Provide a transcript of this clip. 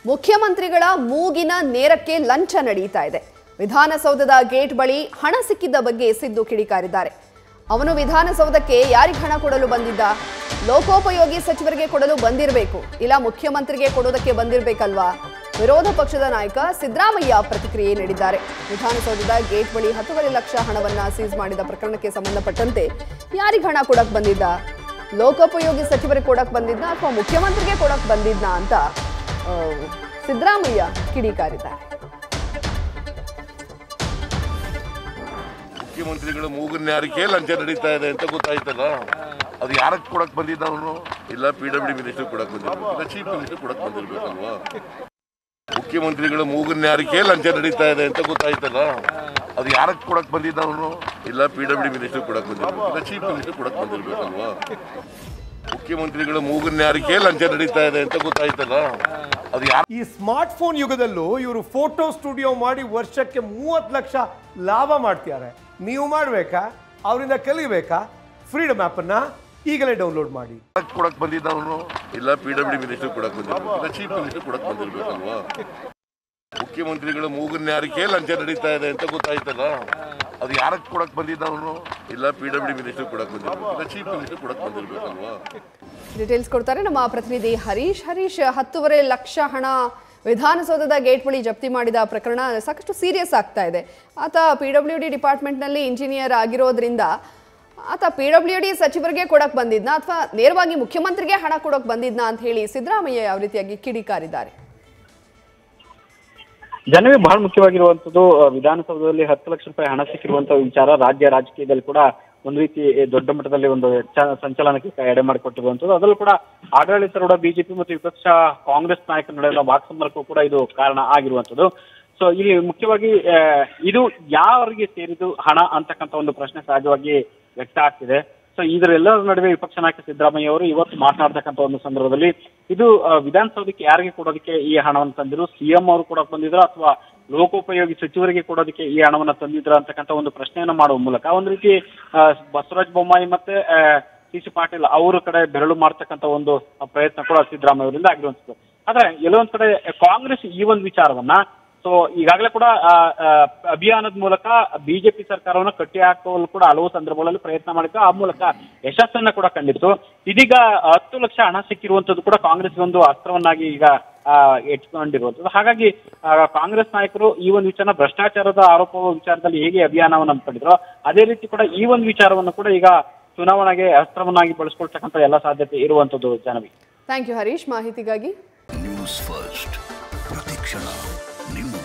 ಮುಖ್ಯಮಂತ್ರಿಗಳ ಮೂಗಿನ ನೇರಕ್ಕೆ ಲಂಚ ನಡೀತಾ ಇದೆ ವಿಧಾನಸೌಧದ ಗೇಟ್ ಬಳಿ ಹಣ ಸಿಕ್ಕಿದ್ದ ಬಗ್ಗೆ ಸಿದ್ದು ಕಿಡಿಕಾರಿದ್ದಾರೆ ಅವನು ವಿಧಾನಸೌಧಕ್ಕೆ ಯಾರಿಗೆ ಹಣ ಕೊಡಲು ಬಂದಿದ್ದ ಲೋಕೋಪಯೋಗಿ ಸಚಿವರಿಗೆ ಕೊಡಲು ಬಂದಿರಬೇಕು ಇಲ್ಲ ಮುಖ್ಯಮಂತ್ರಿಗೆ ಕೊಡೋದಕ್ಕೆ ಬಂದಿರಬೇಕಲ್ವಾ ವಿರೋಧ ಪಕ್ಷದ ನಾಯಕ ಸಿದ್ದರಾಮಯ್ಯ ಪ್ರತಿಕ್ರಿಯೆ ನೀಡಿದ್ದಾರೆ ವಿಧಾನಸೌಧದ ಗೇಟ್ ಬಳಿ ಹತ್ತುವರೆ ಲಕ್ಷ ಹಣವನ್ನ ಸೀಸ್ ಮಾಡಿದ ಪ್ರಕರಣಕ್ಕೆ ಸಂಬಂಧಪಟ್ಟಂತೆ ಯಾರಿಗೆ ಹಣ ಕೊಡಕ್ ಬಂದಿದ್ದ ಲೋಕೋಪಯೋಗಿ ಸಚಿವರಿಗೆ ಕೊಡಕ್ ಬಂದಿದ್ನ ಅಥವಾ ಮುಖ್ಯಮಂತ್ರಿಗೆ ಕೊಡಕ್ ಬಂದಿದ್ನ ಅಂತ ಆ, ಸಿದ್ದರಾಮಯ್ಯ ಕಿಡಿಕಾರಿದ್ದಾರೆ ಮುಖ್ಯಮಂತ್ರಿಗಳ ಮೂಗಿನ ಯಾರಿಕೆ ಲಂಚ ನಡೀತಾ ಇದೆ ಅಂತ ಗೊತ್ತಾಯ್ತಲ್ಲ ಅದು ಯಾರಕ್ಕೆ ಕೊಡಕ್ ಬಂದಿದ್ದ ಅವನು ಇಲ್ಲ ಪಿ ಡಬ್ಲ್ಯೂ ಮಿನಿಸ್ಟರ್ ಕೊಡಕ್ ಬಂದಿರ್ಬೇಕು ಇಲ್ಲ ಚೀಫ್ ಮಿನಿಸ್ಟರ್ ಕೊಡಕ್ ಬಂದಿರ್ಬೇಕಲ್ವಾ ಮುಖ್ಯಮಂತ್ರಿಗಳ ಮೂಗಿನ ಯಾರಿಕೆ ಲಂಚ ನಡೀತಾ ಇದೆ ಅಂತ ಗೊತ್ತಾಯ್ತಲ್ಲ ಅದು ಯಾರಕ್ಕೆ ಕೊಡಕ್ ಬಂದಿದ್ದ ಅವನು ಇಲ್ಲ ಪಿ ಡಬ್ಲ್ಯೂ ಮಿನಿಸ್ಟರ್ ಕೊಡಕ್ ಬಂದಿರ್ಬೇಕು ಇಲ್ಲ ಚೀಫ್ ಮಿನಿಸ್ಟರ್ ಕೊಡಕ್ ಬಂದಿರ್ಬೇಕಲ್ವಾ ಮುಖ್ಯಮಂತ್ರಿಗಳ ಮೂಗಿನ ಯಾರಿಕೆ ಲಂಚ ನಡೀತಾ ಇದೆ ಅಂತ ಗೊತ್ತಾಯ್ತಲ್ಲ ಅದು ಯಾರ ಈ ಸ್ಮಾರ್ಟ್ ಫೋನ್ ಯುಗದಲ್ಲೂ ಇವರು ಫೋಟೋ ಸ್ಟುಡಿಯೋ ಮಾಡಿ ವರ್ಷಕ್ಕೆ ಮೂವತ್ತು ಲಕ್ಷ ಲಾಭ ಮಾಡ್ತಿದ್ದಾರೆ ನೀವು ಮಾಡಬೇಕಾ ಅವರಿಂದ ಕಲಿಬೇಕಾ ಫ್ರೀಡಮ್ ಆ್ಯಪನ್ನ ಈಗಲೇ ಡೌನ್ಲೋಡ್ ಮಾಡಿ ಯಾರಕ್ಕೆ ಕೊಡಕ್ ಬಂದಿದ್ದ ಅವನು ಇಲ್ಲ ಪಿ ಡಬ್ಲ್ಯೂ ಮಿನಿಸ್ಟರ್ ಕೊಡಕ್ ಬಂದಿರ್ಬೇಕು ಇಲ್ಲ ಚೀಫ್ ಮಿನಿಸ್ಟರ್ ಕೊಡಕ್ ಬಂದಿರ್ಬೇಕಲ್ವಾ ಮುಖ್ಯಮಂತ್ರಿಗಳ ಮೂಗಿನ ಯಾರಿಕೆ ಲಂಚ ನಡೀತಾ ಇದೆ ಅಂತ ಗೊತ್ತಾಯ್ತಲ್ಲ ಅದು ಯಾರಕ್ಕೆ ಕೊಡಕ್ ಬಂದಿದ್ದ ಅವನು ಇಲ್ಲ ಪಿ ಡಬ್ಲ್ಯೂ ಮಿನಿಸ್ಟರ್ ಕೊಡಕ್ ಬಂದಿರ್ಬೇಕು ಇಲ್ಲ ಚೀಫ್ ಮಿನಿಸ್ಟರ್ ಕೊಡಕ್ ಬಂದಿರ್ಬೇಕಲ್ವಾ ಡೀಟೇಲ್ಸ್ ಕೊಡ್ತಾರೆ ನಮ್ಮ ಪ್ರತಿನಿಧಿ ಹರೀಶ್ ಹರೀಶ್ ಹತ್ತೂವರೆ ಲಕ್ಷ ಹಣ ವಿಧಾನಸೌಧದ ಗೇಟ್ ಬಳಿ ಜಪ್ತಿ ಮಾಡಿದ ಪ್ರಕರಣ ಸಾಕಷ್ಟು ಸೀರಿಯಸ್ ಆಗ್ತಾ ಇದೆ ಆತ ಪಿ ಡಬ್ಲ್ಯೂ ಡಿ ಡಿಪಾರ್ಟ್ಮೆಂಟ್ನಲ್ಲಿ ಇಂಜಿನಿಯರ್ ಆಗಿರೋದ್ರಿಂದ ಆತ ಪಿ ಡಬ್ಲ್ಯೂ ಡಿ ಸಚಿವರಿಗೆ ಕೊಡಕ್ ಬಂದಿದ್ನ ಅಥವಾ ನೇರವಾಗಿ ಮುಖ್ಯಮಂತ್ರಿಗೆ ಹಣ ಕೊಡಕ್ ಬಂದಿದ್ನ ಅಂತ ಹೇಳಿ ಸಿದ್ದರಾಮಯ್ಯ ಯಾವ ರೀತಿಯಾಗಿ ಕಿಡಿಕಾರಿದ್ದಾರೆ ಜನವೇ ಬಹಳ ಮುಖ್ಯವಾಗಿರುವಂತದ್ದು ಆ, ವಿಧಾನಸೌಧದಲ್ಲಿ ಹತ್ತು ಲಕ್ಷ ರೂಪಾಯಿ ಹಣ ಸಿಕ್ಕಿರುವಂತ ವಿಚಾರ ರಾಜ್ಯ ರಾಜಕೀಯದಲ್ಲಿ ಕೂಡ ಒಂದು ರೀತಿ ದೊಡ್ಡ ಮಟ್ಟದಲ್ಲಿ ಒಂದು ಚ- ಸಂಚಲನಕ್ಕೆ ಎಡೆ ಮಾಡಿಕೊಟ್ಟಿರುವಂತದ್ದು ಅದರಲ್ಲೂ ಕೂಡ ಆಡಳಿತಾರೂಢ ಬಿಜೆಪಿ ಮತ್ತು ವಿಪಕ್ಷ ಕಾಂಗ್ರೆಸ್ ನಾಯಕರ ನಡುವಿನ ವಾಕ್ಸಮರಕ್ಕೂ ಕೂಡ ಇದು ಕಾರಣ ಆಗಿರುವಂತದ್ದು ಸೊ ಇಲ್ಲಿ ಮುಖ್ಯವಾಗಿ ಆ, ಇದು ಯಾರಿಗೆ ಸೇರಿದು ಹಣ ಅಂತಕ್ಕಂಥ ಒಂದು ಪ್ರಶ್ನೆ ಸಹಜವಾಗಿ ವ್ಯಕ್ತ ಆಗ್ತಿದೆ ಸೊ ಇದರೆಲ್ಲರ ನಡುವೆ ವಿಪಕ್ಷ ನಾಯಕ ಸಿದ್ದರಾಮಯ್ಯ ಅವರು ಇವತ್ತು ಮಾತನಾಡ್ತಕ್ಕಂಥ ಒಂದು ಸಂದರ್ಭದಲ್ಲಿ ಇದು ಆ, ವಿಧಾನಸೌಧಕ್ಕೆ ಯಾರಿಗೆ ಕೊಡೋದಕ್ಕೆ ಈ ಹಣವನ್ನು ತಂದಿರು ಸಿಎಂ ಅವರು ಕೊಡಕ್ ಬಂದಿದ್ರು ಅಥವಾ ಲೋಕೋಪಯೋಗಿ ಸಚಿವರಿಗೆ ಕೊಡೋದಕ್ಕೆ ಈ ಹಣವನ್ನ ತಂದಿದ್ರ ಅಂತಕ್ಕಂಥ ಒಂದು ಪ್ರಶ್ನೆಯನ್ನ ಮಾಡುವ ಮೂಲಕ ಒಂದು ರೀತಿ ಆ, ಬಸವರಾಜ ಬೊಮ್ಮಾಯಿ ಮತ್ತೆ ಸಿ ಸಿ ಪಾಟೀಲ್ ಅವರ ಕಡೆ ಬೆರಳು ಮಾಡ್ತಕ್ಕಂಥ ಒಂದು ಪ್ರಯತ್ನ ಕೂಡ ಸಿದ್ದರಾಮಯ್ಯ ಅವರಿಂದ ಆಗಿರುವಂತದ್ದು ಆದ್ರೆ ಎಲ್ಲೋ ಒಂದ್ ಕಡೆ ಕಾಂಗ್ರೆಸ್ ಈ ಒಂದು ವಿಚಾರವನ್ನ ಸೊ ಈಗಾಗಲೇ ಕೂಡ ಆ, ಆ, ಅಭಿಯಾನದ ಮೂಲಕ ಬಿಜೆಪಿ ಸರ್ಕಾರವನ್ನು ಕಟ್ಟಿ ಹಾಕಲು ಕೂಡ ಹಲವು ಸಂದರ್ಭಗಳಲ್ಲಿ ಪ್ರಯತ್ನ ಮಾಡಿತ್ತು ಆ ಮೂಲಕ ಯಶಸ್ಸನ್ನ ಕೂಡ ಕಂಡಿತ್ತು ಇದೀಗ ಹತ್ತು ಲಕ್ಷ ಹಣ ಸಿಕ್ಕಿರುವಂತದ್ದು ಕೂಡ ಕಾಂಗ್ರೆಸ್ ಒಂದು ಅಸ್ತ್ರವನ್ನಾಗಿ ಈಗ ಆ, ಎತ್ಕೊಂಡಿರುವಂತದ್ದು ಹಾಗಾಗಿ ಆ, ಕಾಂಗ್ರೆಸ್ ನಾಯಕರು ಈ ಒಂದು ವಿಚಾರ ಭ್ರಷ್ಟಾಚಾರದ ಆರೋಪ ವಿಚಾರದಲ್ಲಿ ಹೇಗೆ ಅಭಿಯಾನವನ್ನು ಹಮ್ಮಿಕೊಂಡಿದ್ರು ಅದೇ ರೀತಿ ಕೂಡ ಈ ಒಂದು ವಿಚಾರವನ್ನು ಕೂಡ ಈಗ ಚುನಾವಣೆಗೆ ಅಸ್ತ್ರವನ್ನಾಗಿ ಬಳಸ್ಕೊಳ್ತಕ್ಕಂಥ ಎಲ್ಲ ಸಾಧ್ಯತೆ ಇರುವಂತದ್ದು ಜನವಿ ಥ್ಯಾಂಕ್ ಯು ಹರೀಶ್ ಮಾಹಿತಿಗಾಗಿ ನ್ಯೂಸ್ ಫಸ್ಟ್ ಪ್ರತಿಕ್ಷಣ ನಿಮ್ಮ